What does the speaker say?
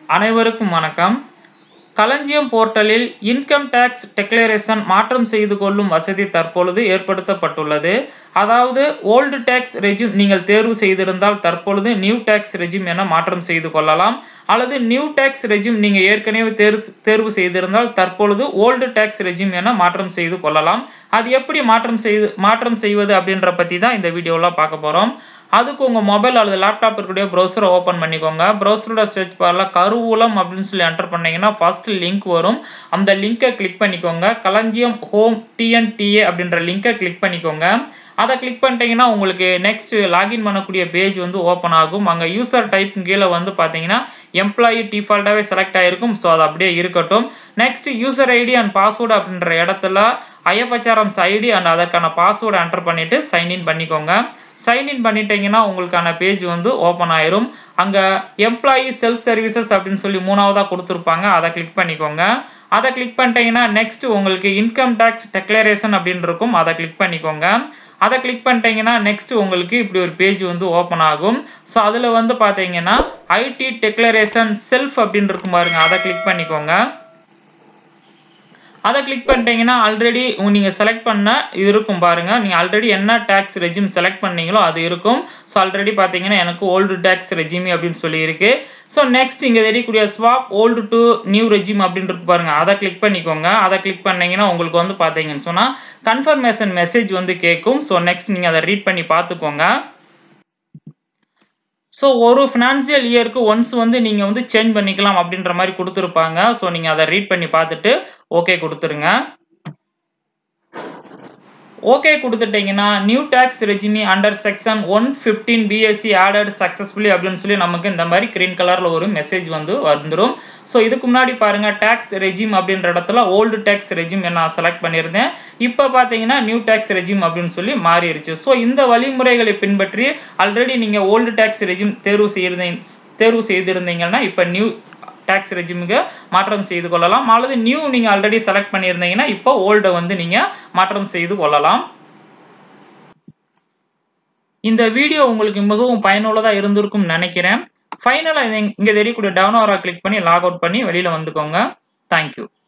அனைவருக்கும் வணக்கம் களஞ்சியம் போர்ட்டலில் இன்கம் டேக்ஸ் டெக்ளரேஷன் மாற்றம் செய்து கொள்ளும் வசதி தற்பொழுது ஏற்படுத்தப்பட்டுள்ளது அதாவது ஓல்டு டேக்ஸ் ரெஜிம் நீங்கள் தேர்வு செய்திருந்தால் தற்பொழுது நியூ டேக்ஸ் ரெஜிம் என மாற்றம் செய்து கொள்ளலாம் அல்லது நியூ டேக்ஸ் ரெஜிம் நீங்கள் ஏற்கனவே தேர்வு தேர்வு செய்திருந்தால் தற்பொழுது ஓல்டு டேக்ஸ் ரெஜிம் என மாற்றம் செய்து கொள்ளலாம் அது எப்படி மாற்றம் செய்து மாற்றம் செய்வது அப்படின்ற பற்றி தான் இந்த வீடியோவில் பார்க்க போகிறோம் அதுக்கு உங்கள் மொபைல் அல்லது லேப்டாப் இருக்கக்கூடிய ப்ரௌசரை ஓப்பன் பண்ணிக்கோங்க ப்ரௌசரோட சர்ச் பாரில் கருவூலம் அப்படின்னு சொல்லி என்டர் பண்ணீங்கன்னா ஃபர்ஸ்ட் லிங்க் வரும் அந்த லிங்கை கிளிக் பண்ணிக்கோங்க களஞ்சியம் ஹோம் டிஎன்டிஏ அப்படின்ற லிங்கை கிளிக் பண்ணிக்கோங்க அதை கிளிக் பண்ணிட்டீங்கன்னா உங்களுக்கு நெக்ஸ்ட் லாகின் பண்ணக்கூடிய பேஜ் வந்து ஓப்பன் ஆகும் அங்கே யூசர் டைப் கீழே வந்து பார்த்தீங்கன்னா எம்ப்ளாயி டிஃபால்ட்டாகவே செலக்ட் ஆகிருக்கும் ஸோ அது அப்படியே இருக்கட்டும் next user ID and password அப்படின்ற இடத்துல ஐஎஃப்ஹெச்ஆர்எம்ஸ் ஐடி அண்ட் அதற்கான பாஸ்வேர்டு என்டர் பண்ணிவிட்டு சைன்இன் பண்ணிக்கோங்க சைன்இன் பண்ணிட்டீங்கன்னா உங்களுக்கான பேஜ் வந்து ஓப்பன் ஆயிரும் அங்கே எம்ப்ளாயி செல்ஃப் சர்வீசஸ் அப்படின்னு சொல்லி மூணாவதாக கொடுத்துருப்பாங்க அதை கிளிக் பண்ணிக்கோங்க அதை கிளிக் பண்ணிட்டீங்கன்னா நெக்ஸ்ட் உங்களுக்கு இன்கம் டேக்ஸ் டெக்ளரேஷன் அப்படின்னு இருக்கும் அதை கிளிக் பண்ணிக்கோங்க அதை கிளிக் பண்ணிட்டீங்கன்னா நெக்ஸ்ட் உங்களுக்கு இப்படி ஒரு பேஜ் வந்து ஓப்பன் ஆகும் ஸோ அதில் வந்து பார்த்தீங்கன்னா ஐடி டெக்ளரேஷன் செல்ஃப் அப்படின்னு இருக்கும் பாருங்க அதை கிளிக் பண்ணிக்கோங்க அதை கிளிக் பண்ணிட்டீங்கன்னா ஆல்ரெடி நீங்கள் செலக்ட் பண்ண இது இருக்கும் பாருங்க நீங்கள் ஆல்ரெடி என்ன டேக்ஸ் ரெஜிம் செலக்ட் பண்ணீங்களோ அது இருக்கும் ஸோ ஆல்ரெடி பார்த்தீங்கன்னா எனக்கு ஓல்டு டேக்ஸ் ரெஜிமி அப்படின்னு சொல்லி இருக்கு ஸோ நெக்ஸ்ட் இங்கே தெரியக்கூடிய swap old to new regime அப்படின்னு இருக்கு பாருங்க அதை கிளிக் பண்ணிக்கோங்க அதை கிளிக் பண்ணீங்கன்னா உங்களுக்கு வந்து பார்த்தீங்கன்னு சொன்னால் கன்ஃபர்மேஷன் மெசேஜ் வந்து கேட்கும் ஸோ நெக்ஸ்ட் நீங்கள் அதை ரீட் பண்ணி பார்த்துக்கோங்க ஸோ ஒரு ஃபினான்சியல் இயருக்கு ஒன்ஸ் வந்து நீங்கள் வந்து சேஞ்ச் பண்ணிக்கலாம் அப்படின்ற மாதிரி கொடுத்துருப்பாங்க ஸோ நீங்கள் அதை ரீட் பண்ணி பார்த்துட்டு ஓகே கொடுத்துருங்க ஓகே கொடுத்துட்டீங்கன்னா நியூ டேக்ஸ் ரெஜிமி under section one fifteen BSC added successfully அப்படின்னு சொல்லி நமக்கு இந்த மாதிரி கிரீன் கலரில் ஒரு மெசேஜ் வந்து வந்துடும் ஸோ இதுக்கு முன்னாடி பாருங்கள் டேக்ஸ் ரெஜிம் அப்படின்ற இடத்துல ஓல்டு டேக்ஸ் ரெஜிம் நான் செலக்ட் பண்ணியிருந்தேன் இப்போ பார்த்தீங்கன்னா நியூ டேக்ஸ் ரெஜிம் அப்படின்னு சொல்லி மாறிடுச்சு ஸோ இந்த வழிமுறைகளை பின்பற்றி ஆல்ரெடி நீங்கள் ஓல்டு டேக்ஸ் ரெஜிம் தேர்வு செய்திருந்தீங்க தேர்வு செய்திருந்தீங்கன்னா இப்போ நியூ டேக்ஸ் ரெஜிமுக்கு மாற்றம் செய்து கொள்ளலாம் அல்லது நியூ நீங்கள் ஆல்ரெடி செலக்ட் பண்ணியிருந்தீங்கன்னா இப்போ ஓல்டை வந்து நீங்கள் மாற்றம் செய்து கொள்ளலாம் இந்த வீடியோ உங்களுக்கு மிகவும் பயனுள்ளதாக இருந்திருக்கும் நினைக்கிறேன் ஃபைனலாக இங்கே தெரியக்கூடிய டவுன் ஆரா கிளிக் பண்ணி லாக் அவுட் பண்ணி வெளியில் வந்துக்கோங்க தேங்க்யூ